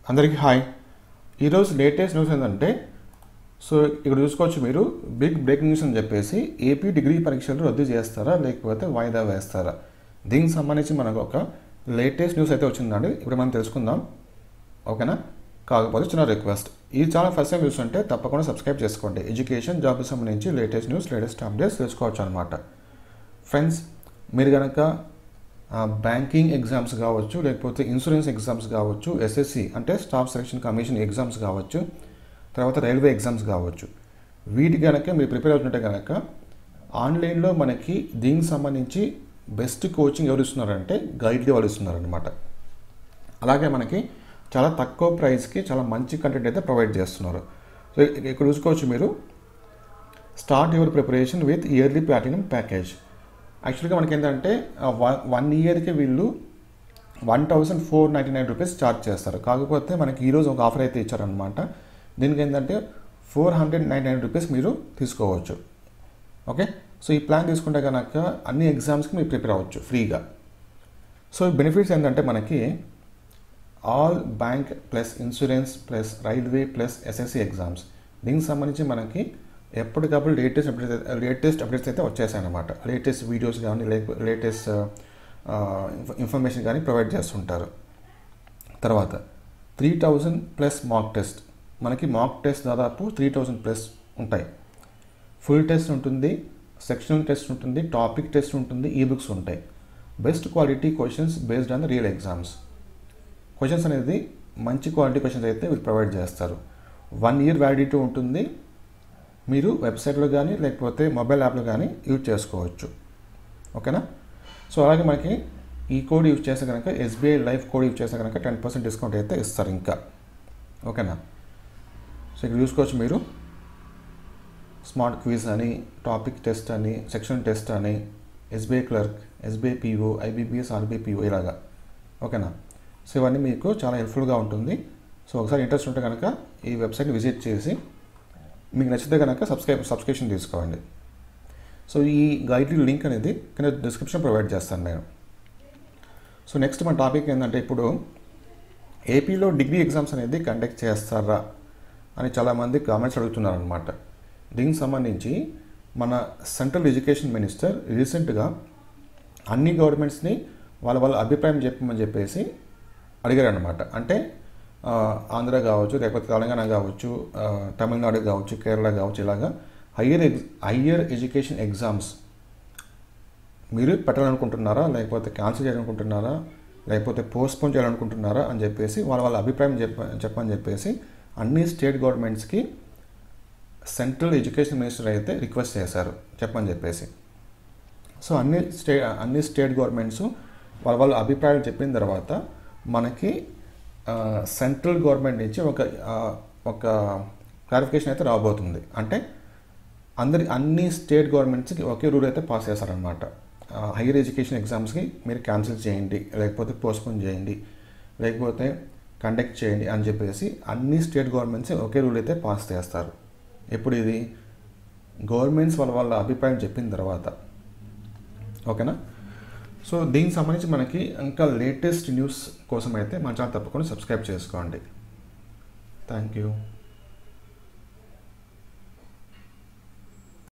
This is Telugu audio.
అందరికీ హాయ్ ఈరోజు లేటెస్ట్ న్యూస్ ఏంటంటే సో ఇక్కడ చూసుకోవచ్చు మీరు బిగ్ బ్రేకింగ్ న్యూస్ అని చెప్పేసి ఏపీ డిగ్రీ పరీక్షలు రద్దు చేస్తారా లేకపోతే వాయిదా వేస్తారా దీనికి సంబంధించి మనకు ఒక లేటెస్ట్ న్యూస్ అయితే వచ్చిందండి ఇప్పుడు మనం తెలుసుకుందాం ఓకేనా కాకపోతే చిన్న రిక్వెస్ట్ ఈ ఛానల్ ఫస్ట్ టైం చూస్తుంటే తప్పకుండా సబ్స్క్రైబ్ చేసుకోండి ఎడ్యుకేషన్ జాబ్కి సంబంధించి లేటెస్ట్ న్యూస్ లేటెస్ట్ అప్డేట్స్ తెలుసుకోవచ్చు అనమాట ఫ్రెండ్స్ మీరు కనుక బ్యాంకింగ్ ఎగ్జామ్స్ కావచ్చు లేకపోతే ఇన్సూరెన్స్ ఎగ్జామ్స్ కావచ్చు ఎస్ఎస్సి అంటే స్టాఫ్ సెలక్షన్ కమిషన్ ఎగ్జామ్స్ కావచ్చు తర్వాత రైల్వే ఎగ్జామ్స్ కావచ్చు వీటి కనుక మీరు ప్రిపేర్ అవుతుంటే కనుక ఆన్లైన్లో మనకి దీనికి సంబంధించి బెస్ట్ కోచింగ్ ఎవరు ఇస్తున్నారంటే గైడ్లీ వాళ్ళు ఇస్తున్నారనమాట అలాగే మనకి చాలా తక్కువ ప్రైస్కి చాలా మంచి కంటెంట్ అయితే ప్రొవైడ్ చేస్తున్నారు సో ఇక్కడ చూసుకోవచ్చు మీరు start your preparation with yearly platinum package యాక్చువల్గా మనకి ఏంటంటే వన్ ఇయర్కి వీళ్ళు one thousand four ninety nine rupees charge చేస్తారు కాకపోతే మనకి ఈరోజు ఒక ఆఫర్ అయితే ఇచ్చారనమాట దీనికి ఏంటంటే four hundred ninety nine rupees మీరు తీసుకోవచ్చు ఓకే సో ఈ ప్లాన్ తీసుకుంటే కనుక అన్ని ఎగ్జామ్స్కి మీరు ప్రిపేర్ అవ్వచ్చు ఫ్రీగా సో బెనిఫిట్స్ ఏంటంటే మనకి all bank plus insurance plus railway plus SSC exams దీనికి సంబంధించి మనకి ఎప్పటికప్పుడు లేటెస్ట్ అప్డేట్స్ లేటెస్ట్ అప్డేట్స్ అయితే వచ్చేసాయి అనమాట లేటెస్ట్ వీడియోస్ కానీ లేకపోతే లేటెస్ట్ ఇన్ఫర్మేషన్ కానీ ప్రొవైడ్ చేస్తుంటారు తర్వాత three thousand plus mock test మనకి మాక్ టెస్ట్ దాదాపు త్రీ థౌజండ్ ప్లస్ ఉంటాయి ఫుల్ టెస్ట్ ఉంటుంది సెక్షనల్ టెస్ట్ ఉంటుంది టాపిక్ టెస్ట్ ఉంటుంది ఈ బుక్స్ ఉంటాయి best quality questions based on the real exams questions అనేది మంచి క్వాలిటీ క్వశ్చన్స్ అయితే వీళ్ళు ప్రొవైడ్ చేస్తారు వన్ ఇయర్ వ్యాలిడిటీ ఉంటుంది మీరు వెబ్సైట్లో కానీ లేకపోతే మొబైల్ యాప్లో కానీ యూజ్ చేసుకోవచ్చు ఓకేనా సో అలాగే మనకి ఈ కోడ్ యూజ్ చేస్తే కనుక ఎస్బీఐ లైఫ్ కోడ్ యూజ్ చేస్తే కనుక టెన్ పర్సెంట్ డిస్కౌంట్ అయితే ఇస్తారు ఇంకా ఓకేనా సో ఇక్కడ చూసుకోవచ్చు మీరు స్మార్ట్ క్విజ్ అని టాపిక్ టెస్ట్ అని సెక్షన్ టెస్ట్ అని SBI clerk SBI PO IBPS RBPO ఇలాగా ఓకేనా సో ఇవన్నీ మీకు చాలా హెల్ప్ఫుల్గా ఉంటుంది సో ఒకసారి ఇంట్రెస్ట్ ఉంటే కనుక ఈ వెబ్సైట్ని విజిట్ చేసి మీకు నచ్చితే కనుక సబ్స్క్రైబ్ సబ్స్క్రిప్షన్ తీసుకోండి సో ఈ గైడ్ లింక్ అనేది కింద డిస్క్రిప్షన్ ప్రొవైడ్ చేస్తాను నేను సో నెక్స్ట్ మన టాపిక్ ఏంటంటే ఇప్పుడు ఏపీలో డిగ్రీ ఎగ్జామ్స్ అనేది కండక్ట్ చేస్తారా అని చాలామంది కామెంట్స్ అడుగుతున్నారు అనమాట దీనికి సంబంధించి మన సెంట్రల్ ఎడ్యుకేషన్ మినిస్టర్ రీసెంట్గా అన్ని గవర్నమెంట్స్ని వాళ్ళ వాళ్ళ అభిప్రాయం చెప్పమని చెప్పేసి అడిగారు అనమాట అంటే ఆంధ్ర కావచ్చు లేకపోతే తెలంగాణ కావచ్చు తమిళనాడు కావచ్చు కేరళ కావచ్చు ఇలాగా higher ex higher education exams మీరు పెట్టాలనుకుంటున్నారా లేకపోతే క్యాన్సిల్ చేయాలనుకుంటున్నారా లేకపోతే పోస్ట్పోన్ చేయాలనుకుంటున్నారా అని చెప్పేసి వాళ్ళ వాళ్ళ అభిప్రాయం చెప్ప చెప్పని చెప్పేసి అన్ని స్టేట్ గవర్నమెంట్స్కి సెంట్రల్ ఎడ్యుకేషన్ మినిస్టర్ అయితే రిక్వెస్ట్ చేశారు చెప్పని చెప్పేసి సో అన్ని స్టే అన్ని స్టేట్ గవర్నమెంట్స్ వాళ్ళ వాళ్ళ అభిప్రాయాలు చెప్పిన తర్వాత మనకి సెంట్రల్ గవర్నమెంట్ నుంచి ఒక ఒక క్లారిఫికేషన్ అయితే రాబోతుంది అంటే అందరి అన్ని స్టేట్ గవర్నమెంట్స్కి ఒకే రూల్ అయితే పాస్ చేస్తారనమాట హైయర్ ఎడ్యుకేషన్ ఎగ్జామ్స్కి మీరు క్యాన్సిల్ చేయండి లేకపోతే పోస్ట్పోన్ చేయండి లేకపోతే కండక్ట్ చేయండి అని చెప్పేసి అన్ని స్టేట్ గవర్నమెంట్స్ ఒకే రూల్ అయితే పాస్ చేస్తారు ఎప్పుడు ఇది గవర్నమెంట్స్ వాళ్ళ వాళ్ళ అభిప్రాయం చెప్పిన తర్వాత ఓకేనా సో దీనికి సంబంధించి మనకి ఇంకా లేటెస్ట్ న్యూస్ కోసం అయితే మన ఛానల్ తప్పకుండా సబ్స్క్రైబ్ చేసుకోండి థ్యాంక్ యూ